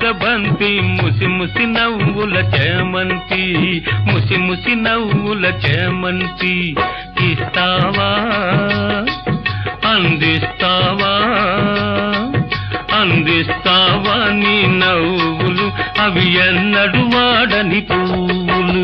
ముద్దబంతి ముసి ముసి నవ్వుల చేమంతి ముసి ముసి నవ్వుల చేమంతి ఇస్తావా అందిస్తావా అందిస్తావా నీ నవ్వులు అవి ఎన్నడు వాడని పువ్వులు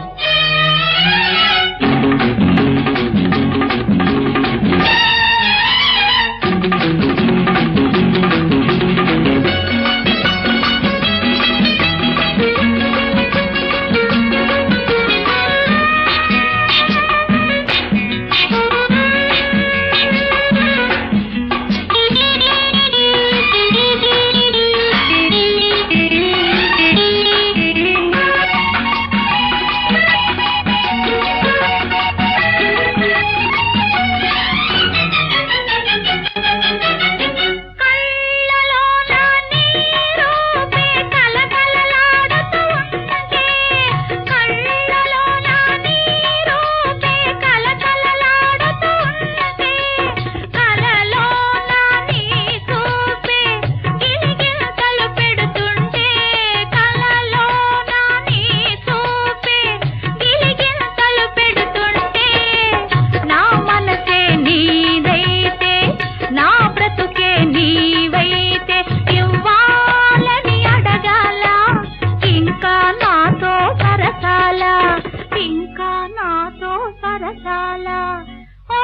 కళ్ళలోన నీ రూపే కలకలలాడుతూ ఉంటే కళ్ళలోన నీ రూపే కలకలలాడుతూ ఉంటే కలలోన నీ చూపే గిలిగింతలు పెడుతుంటే కలలోన నీ చూపే గిలిగింతలు పెడుతుంటే నా మనసే నీదైతే నా బ్రతుకే నీవైతే ఇవ్వాలని అడగాల ఇంకా నాతో సరసాల ఇంకా నాతో సరసాల ఓ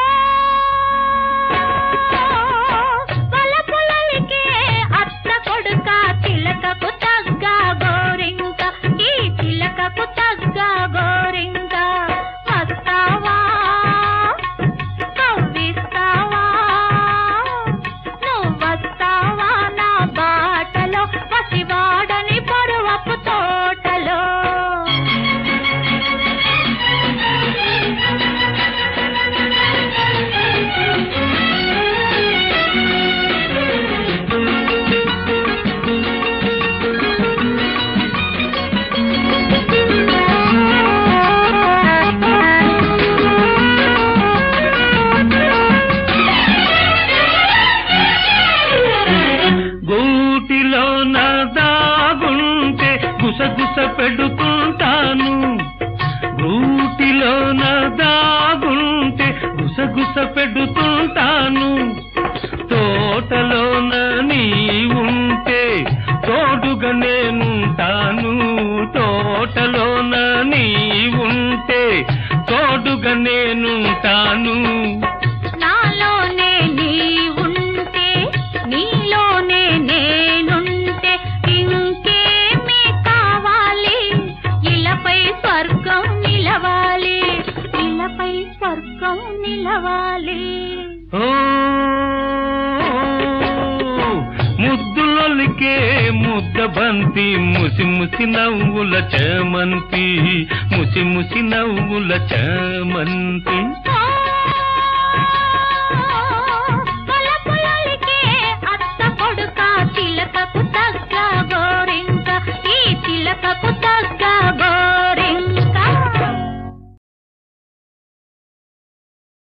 వలపులలికే అత్త కొడుక చిలకకు తగ్గ గోరింక ఈ చిలకకు తగ్గ గోరింక వస్తావా కవ్విస్తావా నువ్వస్తావా నా బాటలో పసివాడని పరువపు తోటలో గూటిలో నా దాగుంటే గుసగుస పెడుతుంటాను గూటిలో నా దాగుంటే గుసగుస పెడుతుంటాను తోటలో నీ ఉంటే తోడుగా నేనుంటాను తోటలో నీ ఉంటే తోడుగా నేనుంటాను నాలోనే నీ ఉంటే నీలోనే నేనుంటే ఇంకేమి కావాలి ఇలపై స్వర్గం నిలవాలి ఇలపై స్వర్గం నిలవాలి ఓ ముద్దులొలికే ముద్దబంతి ముసి ముసి నవ్వుల చేమంతి ముసి ముసి నవ్వుల చేమంతి